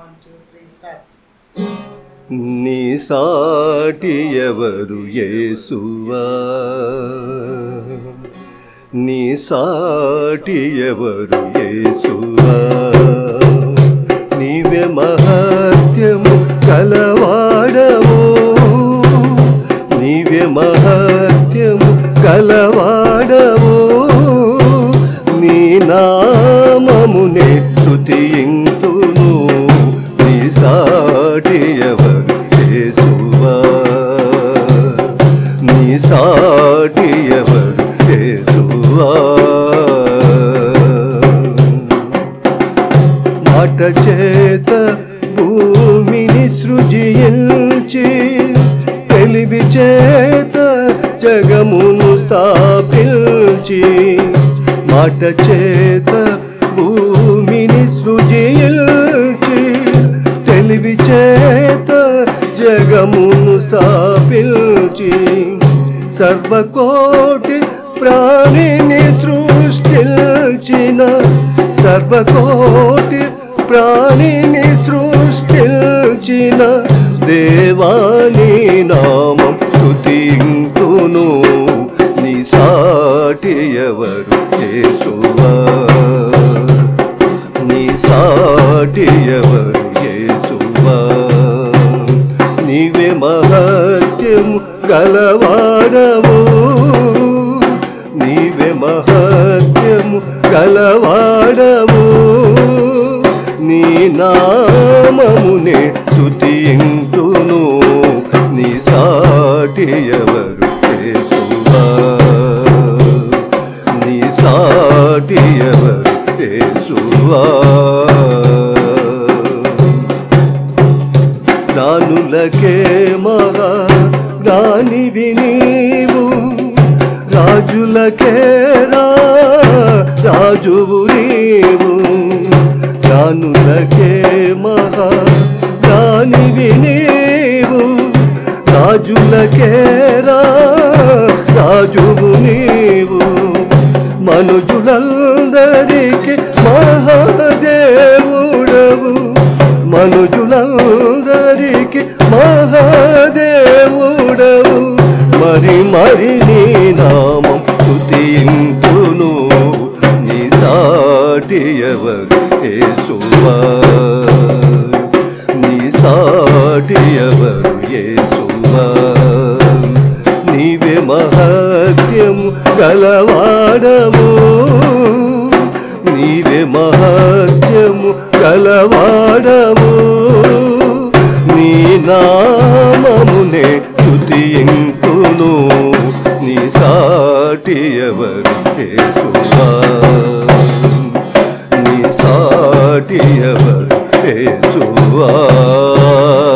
one two three start నీ సాటి ఎవరు యేసువా నీ సాటి ఎవరు యేసువా నీవే మహత్యము కలవాడవు నీవే మహత్యము కలవాడవు నీ నామమునే స్తుతింతును నీ సాటి ఎవరు యేసువా నీ సాటి ఎవరు యేసువా మాట చేత భూమిని సృజించి తెలివి చేత జగమును స్థాపించి మాట చేత భూమిని సృజించి తెలివి చేత జగమును స్థాపించి సర్వకోటి ప్రాణిని సృష్టించిన సర్వకోటి ప్రాణిని సృష్టించిన దేవాని నామం స్తుతింతును నీ సాటి ఎవరు యేసువా నీ సాటి ఎవరు యేసువా నీవే మహత్యం గలవాడవు నీవే మహత్యం గలవాడవు నీ నామమునే స్తుతింతును నీ సాటి ఎవరు యేసువా నీ సాటి ఎవరు యేసువా దానులకే మహా దానివి నీవు రాజులకే రా రాజువు నీవు దానులకే మహా దానివి నీవు రాజులకే రా రాజువు నీవు మనుజులందరికి మహాదేవుడవు మనుజులందరికి మహాదేవుడవు మరి మరి నీ నామం స్తుతింతును నీ సాటి ఎవరు యేసువా నీ సాటి ఎవరు యేసువా నీవే మహత్యము గలవాడము నీవే మహత్యము గలవాడము నీ నామమునే స్తుతింతును నీ సాటి ఎవరు యేసువా నీ సాటి ఎవరు యేసువా